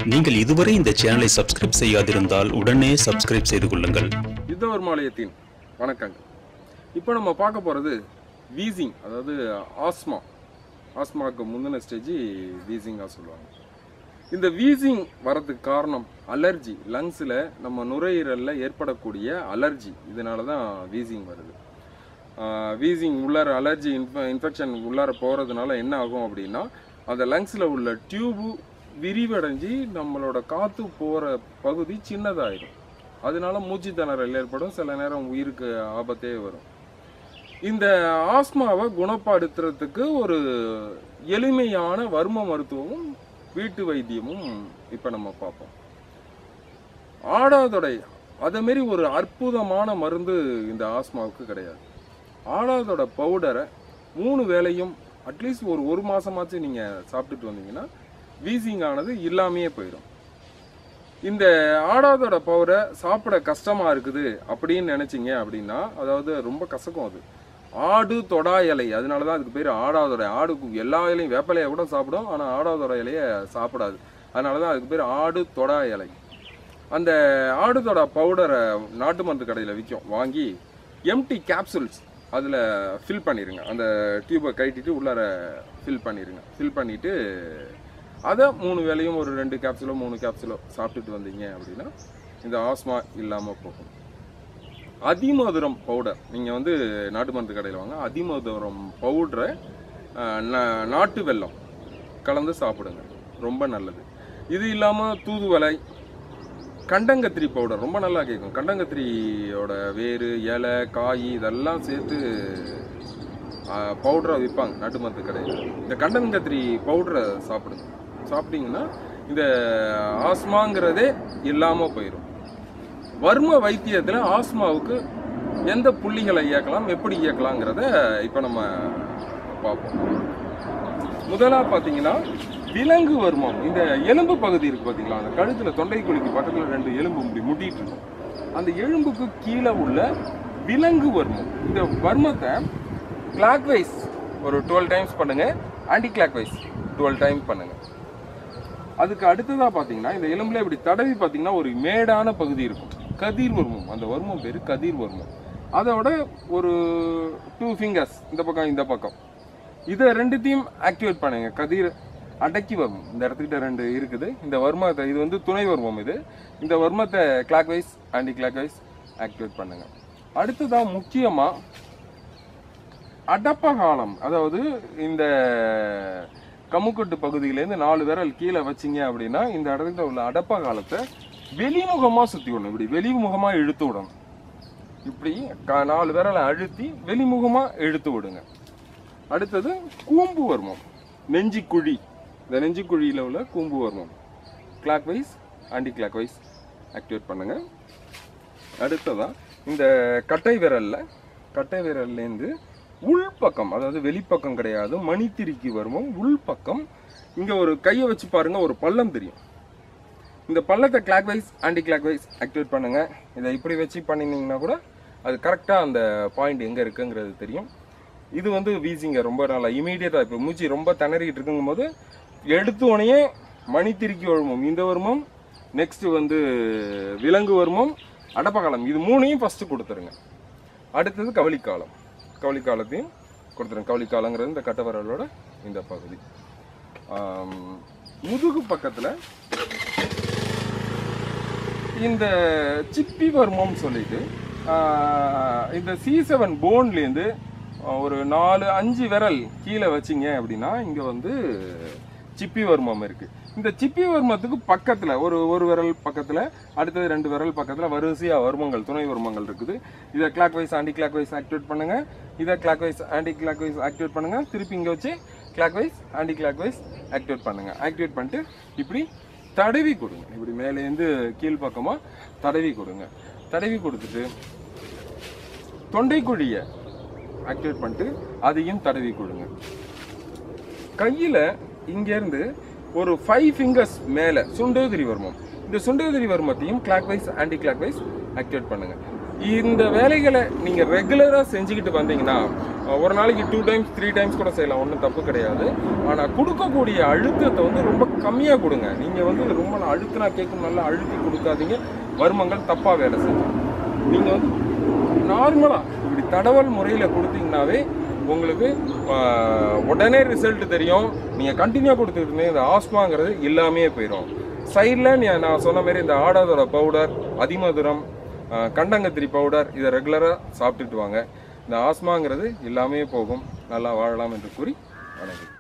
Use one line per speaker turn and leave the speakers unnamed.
நீங்கள் இதுவரை இந்த சேனலை சப்ஸ்கிரைப் செய்யாதிருந்தால் உடனே சப்ஸ்கிரைப் செய்து கொள்ளுங்கள்
யுத்தவர்மாலயத்தின் வணக்கங்கள் இப்போ நம்ம பார்க்க போகிறது வீசிங் அதாவது ஆஸ்மா ஆஸ்மாவுக்கு முந்தின ஸ்டேஜ் வீசிங்காக சொல்லுவாங்க இந்த வீசிங் வரதுக்கு காரணம் அலர்ஜி லங்ஸில் நம்ம நுரையீரலில் ஏற்படக்கூடிய அலர்ஜி இதனால தான் வீசிங் வருது வீசிங் உள்ளார அலர்ஜி இன்ஃப இன்ஃபெக்ஷன் உள்ளார போகிறதுனால என்ன ஆகும் அப்படின்னா அந்த லங்ஸில் உள்ள டியூபு விரிவடைஞ்சு நம்மளோட காற்று போகிற பகுதி சின்னதாயிடும் அதனால மூச்சு திணறல் ஏற்படும் சில நேரம் உயிருக்கு ஆபத்தே வரும் இந்த ஆஸ்மாவை குணப்படுத்துறதுக்கு ஒரு எளிமையான வர்ம மருத்துவமும் வீட்டு வைத்தியமும் இப்போ நம்ம பார்ப்போம் ஆடாதொடை அதே மாரி ஒரு அற்புதமான மருந்து இந்த ஆஸ்மாவுக்கு கிடையாது ஆடாதோட பவுடரை மூணு வேளையும் அட்லீஸ்ட் ஒரு ஒரு மாசமாச்சும் நீங்கள் சாப்பிட்டுட்டு வந்தீங்கன்னா வீசிங் ஆனது இல்லாமையே போயிடும் இந்த ஆடாதோட பவுடரை சாப்பிட கஷ்டமா இருக்குது அப்படின்னு நினைச்சீங்க அப்படின்னா அதாவது ரொம்ப கசக்கும் அது ஆடு தொடா இலை அதனால தான் அதுக்கு பேர் ஆடாதோட ஆடு கு- எல்லா இலையும் வேப்பலையை கூட சாப்பிடும் ஆனால் ஆடாதோட இலையை சாப்பிடாது அதனால தான் அதுக்கு பேர் ஆடு தொடா இலை அந்த ஆடுதோட பவுடரை நாட்டு மருந்து கடையில் விற்கும் வாங்கி எம்டி கேப்சூல்ஸ் அதில் ஃபில் பண்ணிடுங்க அந்த டியூபை கட்டிட்டு உள்ளார ஃபில் பண்ணிடுங்க ஃபில் பண்ணிவிட்டு அதை மூணு வேளையும் ஒரு ரெண்டு கேப்சூலோ மூணு கேப்சூலோ சாப்பிட்டுட்டு வந்தீங்க அப்படின்னா இந்த ஆஸ்மா இல்லாமல் போகும் அதிமதுரம் பவுடர் நீங்கள் வந்து நாட்டு மருந்து கடையில் வாங்க அதிமதுரம் பவுடரை நாட்டு வெல்லம் கலந்து சாப்பிடுங்க ரொம்ப நல்லது இது இல்லாமல் தூதுவளை கண்டங்கத்திரி பவுடர் ரொம்ப நல்லா கேட்கும் கண்டங்கத்திரியோட வேறு இலை காய் இதெல்லாம் சேர்த்து பவுடராக விற்பாங்க நாட்டு மருந்து கடையில் இந்த கண்டங்கத்திரி பவுடரை சாப்பிடுங்க சாப்பிட்டீங்கன்னா இந்த ஆஸ்மாங்கிறதே இல்லாமல் போயிடும் வர்ம வைத்தியத்தில் ஆஸ்மாவுக்கு எந்த புள்ளிகளை இயக்கலாம் எப்படி இயக்கலாங்கிறத இப்போ நம்ம பார்ப்போம் முதலா பார்த்தீங்கன்னா விலங்கு வர்மம் இந்த எலும்பு பகுதி இருக்கு பார்த்தீங்களா அந்த கழுத்துல தொண்டை குழிக்கு பக்கத்தில் ரெண்டு எலும்பு இப்படி முட்டிட்டு இருக்கும் அந்த எலும்புக்கு கீழே உள்ள விலங்கு வர்மம் இந்த வர்மத்தை கிளாக் வைஸ் ஒரு டுவெல் டைம்ஸ் பண்ணுங்க anticlockwise twelve time பண்ணுங்க அதுக்கு அடுத்ததா பார்த்தீங்கன்னா இந்த எலும்புல இப்படி தடவி பார்த்தீங்கன்னா ஒரு மேடான பகுதி இருக்கும் கதிர் வர்மம் அந்த வர்மம் பேர் கதிர் வர்மம் அதோட ஒரு டூ ஃபிங்கர்ஸ் இந்த பக்கம் இந்த பக்கம் இதை ரெண்டுத்தையும் ஆக்டிவேட் பண்ணுங்க கதிர் அடக்கி வர்மம் இந்த இடத்துக்கிட்ட ரெண்டு இருக்குது இந்த வர்மத்தை இது வந்து துணை வர்மம் இது இந்த வர்மத்தை clockwise anticlockwise activate பண்ணுங்க அடுத்ததான் முக்கியமா அடப்பகாலம் அதாவது இந்த கமுக்கட்டு பகுதியிலேருந்து நாலு விரல் கீழே வச்சீங்க அப்படின்னா இந்த இடத்துல உள்ள அடப்பகாலத்தை வெளிமுகமா சுத்தி விடணும் இப்படி வெளிமுகமா இழுத்து விடணும் இப்படி க- நாலு விரலை அழுத்தி வெளிமுகமா இழுத்து விடுங்க அடுத்தது கூம்பு வர்மம் நெஞ்சி குழி இந்த நெஞ்சி குழியில் உள்ள கூம்பு வர்மம் clockwise anticlockwise activate பண்ணுங்க அடுத்ததா இந்த கட்டை விரல்ல கட்டை விரல்லேருந்து உள்பக்கம் அதாவது வெளிப்பக்கம் கிடையாது மணித்திரிக்கு வருவோம் உள்பக்கம் இங்க ஒரு கையை வச்சு பாருங்க ஒரு பள்ளம் தெரியும் இந்த பள்ளத்தை clockwise anticlockwise activate பண்ணுங்க இதை இப்படி வச்சு பண்ணினீங்கன்னா கூட அது கரெக்டாக அந்த பாயிண்ட் எங்கே இருக்குங்கிறது தெரியும் இது வந்து வீசிங்க ரொம்ப நாளா இமீடியட்டாக இப்போ மூச்சு ரொம்ப திணறிக்கிட்டு இருக்குங்கும்போது எடுத்த உடனே மணித்திருக்கி வருமம் இந்த வருமம் நெக்ஸ்ட் வந்து விலங்கு வருமம் அடப்பகாலம் இது மூணையும் ஃபஸ்ட்டு கொடுத்துருங்க அடுத்தது கவலிக்காலம் கவலிக்காலத்தையும் கொடுத்துருங்க கவலிக்காலங்கிறது இந்த கட்டவரலோட இந்த பகுதி ஆம், முதுகு பக்கத்தில் இந்த சிப்பி வர்மம் சொல்லிட்டு ஆஹ், இந்த சி செவன் போன்லேருந்து ஒரு நாலு அஞ்சு விரல் கீழே வச்சிங்க அப்படின்னா இங்கே வந்து சிப்பி வர்மம் இருக்கு இந்த சிப்பி வர்மத்துக்கு பக்கத்தில் ஒரு ஒரு விரல் பக்கத்தில் அடுத்தது ரெண்டு விரல் பக்கத்தில் வரிசையாக வர்மங்கள் துணை வர்மங்கள் இருக்குது இதை clockwise anticlockwise activate பண்ணுங்க இதை clockwise anticlockwise activate பண்ணுங்க திருப்பி இங்கே வச்சு clockwise anticlockwise activate பண்ணுங்க ஆக்டிவேட் பண்ணிட்டு இப்படி தடவி கொடுங்க இப்படி மேலேருந்து கீழ் பக்கமாக தடவி கொடுங்க தடவி கொடுத்துட்டு தொண்டைக்குழியை ஆக்டிவேட் பண்ணிட்டு அதையும் தடவி கொடுங்க கையில் இங்கேருந்து ஒரு ஃபைவ் ஃபிங்கர்ஸ் மேலே சுண்டோதிரி வர்மம் இந்த சுண்டோதிரி வர்மத்தையும் clockwise anticlockwise activate பண்ணுங்க இந்த வேலைகளை நீங்க ரெகுலரா செஞ்சுக்கிட்டு வந்தீங்கன்னா அஹ், ஒரு நாளைக்கு டூ டைம்ஸ் த்ரீ டைம்ஸ் கூட செய்யலாம் ஒன்றும் தப்பு கிடையாது ஆனா கொடுக்கக்கூடிய அழுத்தத்தை வந்து ரொம்ப கம்மியா கொடுங்க நீங்க வந்து ரொம்ப நான் அழுத்தினா கேட்கும் நல்லா அழுத்தி கொடுக்காதீங்க வருமங்கள் தப்பா வேலை செய்யும் நீங்க வந்து நார்மலா இப்படி தடவல் முறையில கொடுத்தீங்கன்னாவே உங்களுக்கு ஆஹ், உடனே ரிசல்ட் தெரியும் நீங்க கண்டினியூ கொடுத்துட்டு இருந்தீங்க இந்த ஆஸ்மாங்கிறது இல்லாமே போயிடும் சைடில் நான் சொன்ன மாதிரி இந்த ஆடாதோட பவுடர் அதிமதுரம் ஆஹ், கண்டங்கத்திரி பவுடர் இதை ரெகுலராக சாப்பிட்டுட்டு வாங்க இந்த ஆஸ்மாங்கிறது இல்லாமே போகும் நல்லா வாழலாம் என்று கூறி வணக்கம்